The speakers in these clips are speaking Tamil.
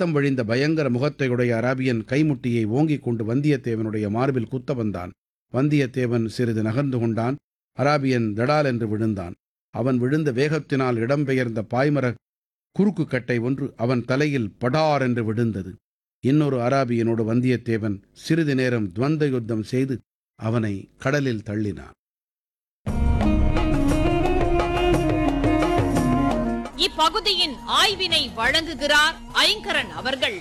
ரத்தம் வழிந்த பயங்கர முகத்தையுடைய அராபியன் கைமுட்டியை ஓங்கிக் கொண்டு வந்தியத்தேவனுடைய மார்பில் குத்த வந்தான் வந்தியத்தேவன் சிறிது நகர்ந்து கொண்டான் அராபியன் தடால் என்று விழுந்தான் அவன் விழுந்த வேகத்தினால் இடம்பெயர்ந்த பாய்மர குறுக்கு கட்டை ஒன்று அவன் தலையில் படார் என்று விழுந்தது இன்னொரு அராபியனோடு வந்தியத்தேவன் சிறிது நேரம் துவந்த யுத்தம் செய்து அவனை கடலில் தள்ளினான் இப்பகுதியின் ஆய்வினை வழங்குகிறார் ஐங்கரன் அவர்கள்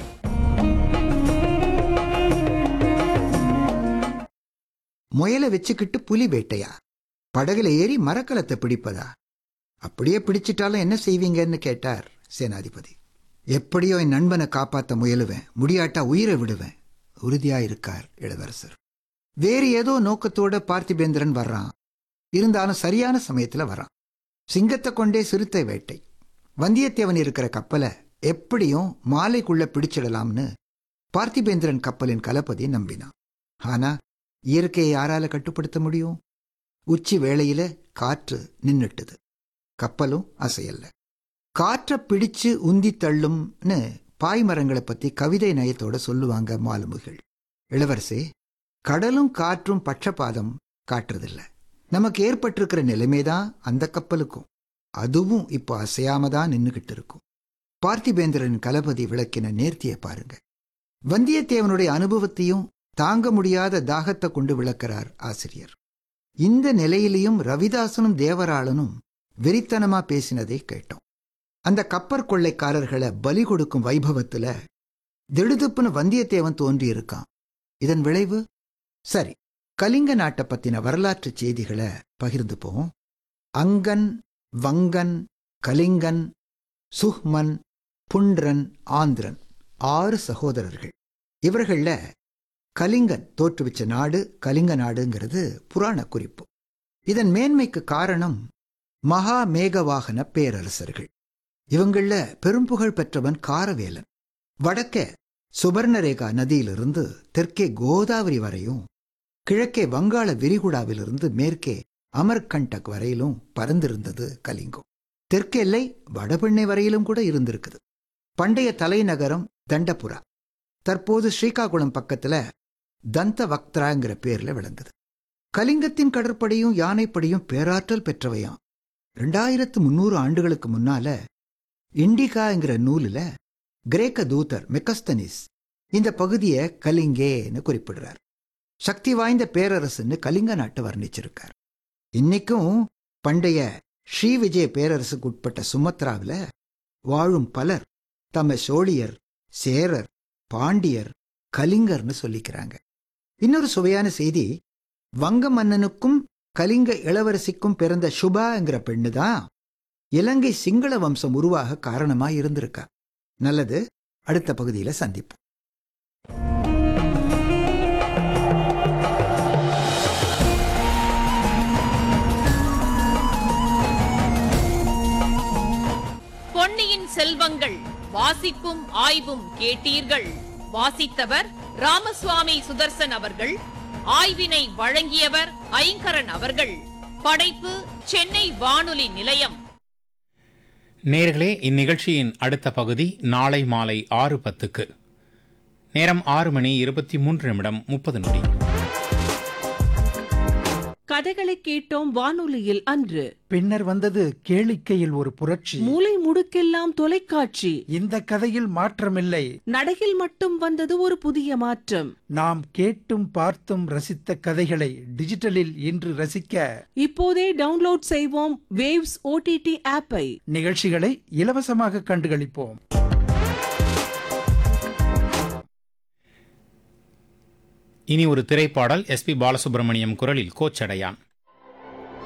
முயலை வச்சுக்கிட்டு புலி வேட்டையா படகுல ஏறி மரக்கலத்தை பிடிப்பதா அப்படியே பிடிச்சிட்டாலும் என்ன செய்வீங்கன்னு கேட்டார் சேனாதிபதி எப்படியோ என் நண்பனை காப்பாத்த முயலுவேன் முடியாட்டா உயிரை விடுவேன் உறுதியா இருக்கார் இளவரசர் வேறு ஏதோ நோக்கத்தோட பார்த்திபேந்திரன் வர்றான் இருந்தாலும் சரியான சமயத்துல வர்றான் சிங்கத்தை கொண்டே சிறுத்தை வேட்டை வந்தியத்தேவன் இருக்கிற கப்பலை எப்படியும் மாலைக்குள்ள பிடிச்சிடலாம்னு பார்த்திபேந்திரன் கப்பலின் கலப்பதி நம்பினான் ஆனா இயற்கையை யாரால கட்டுப்படுத்த முடியும் உச்சி வேளையில காற்று நின்னுட்டுது கப்பலும் அசையல்ல காற்றை பிடிச்சு உந்தி தள்ளும்னு பாய்மரங்களை பத்தி கவிதை நயத்தோட சொல்லுவாங்க மாலுமிகள் இளவரசே கடலும் காற்றும் பட்சபாதம் காட்டுறதில்ல நமக்கு ஏற்பட்டிருக்கிற நிலைமைதான் அந்த கப்பலுக்கும் அதுவும் இப்போ அசையாம தான் நின்னுகிட்டு இருக்கும் பார்த்திபேந்திரன் கலபதி விளக்கின நேர்த்தியை பாருங்க வந்தியத்தேவனுடைய அனுபவத்தையும் தாங்க முடியாத தாகத்தை கொண்டு விளக்கிறார் ஆசிரியர் இந்த நிலையிலையும் ரவிதாசனும் தேவராளனும் வெறித்தனமா பேசினதை கேட்டோம் அந்த கப்பற் கொள்ளைக்காரர்களை பலி கொடுக்கும் வைபவத்துல திடுதுப்புன்னு வந்தியத்தேவன் தோன்றி இருக்கான் இதன் விளைவு சரி கலிங்க நாட்டை பத்தின வரலாற்று செய்திகளை பகிர்ந்துப்போம் அங்கன் வங்கன் கலிங்கன் சுஹ்மன் புண்ட்ரன் ஆந்திரன் ஆறு சகோதரர்கள் இவர்கள கலிங்கன் தோற்றுவிச்ச நாடு கலிங்க நாடுங்கிறது புராண குறிப்பு இதன் மேன்மைக்கு காரணம் மகா மேகவாகன பேரரசர்கள் இவங்கள பெரும்புகழ் பெற்றவன் காரவேலன் வடக்கே சுபர்ணரேகா நதியிலிருந்து தெற்கே கோதாவரி வரையும் கிழக்கே வங்காள விரிகுடாவிலிருந்து மேற்கே அமர்கண்டக் வரையிலும் பறந்திருந்தது கலிங்கம் தெற்கெல்லை வடபெண்ணை வரையிலும் கூட இருந்திருக்குது பண்டைய தலைநகரம் தண்டபுரா தற்போது ஸ்ரீகாகுளம் பக்கத்துல தந்த வக்த்ராங்கிற பேர்ல விளங்குது கலிங்கத்தின் கடற்படையும் யானைப்படையும் பேராற்றல் பெற்றவையாம் ரெண்டாயிரத்து முன்னூறு ஆண்டுகளுக்கு முன்னால இண்டிகாங்கிற நூலுல கிரேக்க தூதர் மெக்கஸ்தனிஸ் இந்த பகுதியை கலிங்கேன்னு குறிப்பிடுறார் சக்தி வாய்ந்த பேரரசுன்னு கலிங்க நாட்டை வர்ணிச்சிருக்கார் இன்னைக்கும் பண்டைய ஸ்ரீ விஜய பேரரசுக்கு உட்பட்ட சுமத்ராவில் வாழும் பலர் தம்ம சோழியர் சேரர் பாண்டியர் கலிங்கர்னு சொல்லிக்கிறாங்க இன்னொரு சுவையான செய்தி வங்க மன்னனுக்கும் கலிங்க இளவரசிக்கும் பிறந்த சுபாங்கிற பெண்ணு தான் இலங்கை சிங்கள வம்சம் உருவாக காரணமா இருந்திருக்கா நல்லது அடுத்த பகுதியில சந்திப்போம் பொன்னியின் செல்வங்கள் வாசிப்பும் ஆய்வும் கேட்டீர்கள் வாசித்தவர் ராமசுவாமி சுதர்சன் அவர்கள் ஆய்வினை வழங்கியவர் ஐங்கரன் அவர்கள் படைப்பு சென்னை வானொலி நிலையம் நேர்களே இந்நிகழ்ச்சியின் அடுத்த பகுதி நாளை மாலை ஆறு பத்துக்கு நேரம் ஆறு மணி இருபத்தி மூன்று நிமிடம் முப்பது நொடி கதைகளை கேட்டோம் வானொலியில் அன்று பின்னர் வந்தது கேளிக்கையில் ஒரு புரட்சி மூலை முடுக்கெல்லாம் தொலைக்காட்சி இந்த கதையில் மாற்றமில்லை நடையில் மட்டும் வந்தது ஒரு புதிய மாற்றம் நாம் கேட்டும் பார்த்தும் ரசித்த கதைகளை டிஜிட்டலில் இன்று ரசிக்க இப்போதே டவுன்லோட் செய்வோம் வேவ்ஸ் ஓடிடி ஆப்பை நிகழ்ச்சிகளை இலவசமாக கண்டுகளிப்போம் இனி ஒரு திரைப்பாடல் எஸ்பி பாலசுப்ரமணியம் குரலில் கோச்சடையான்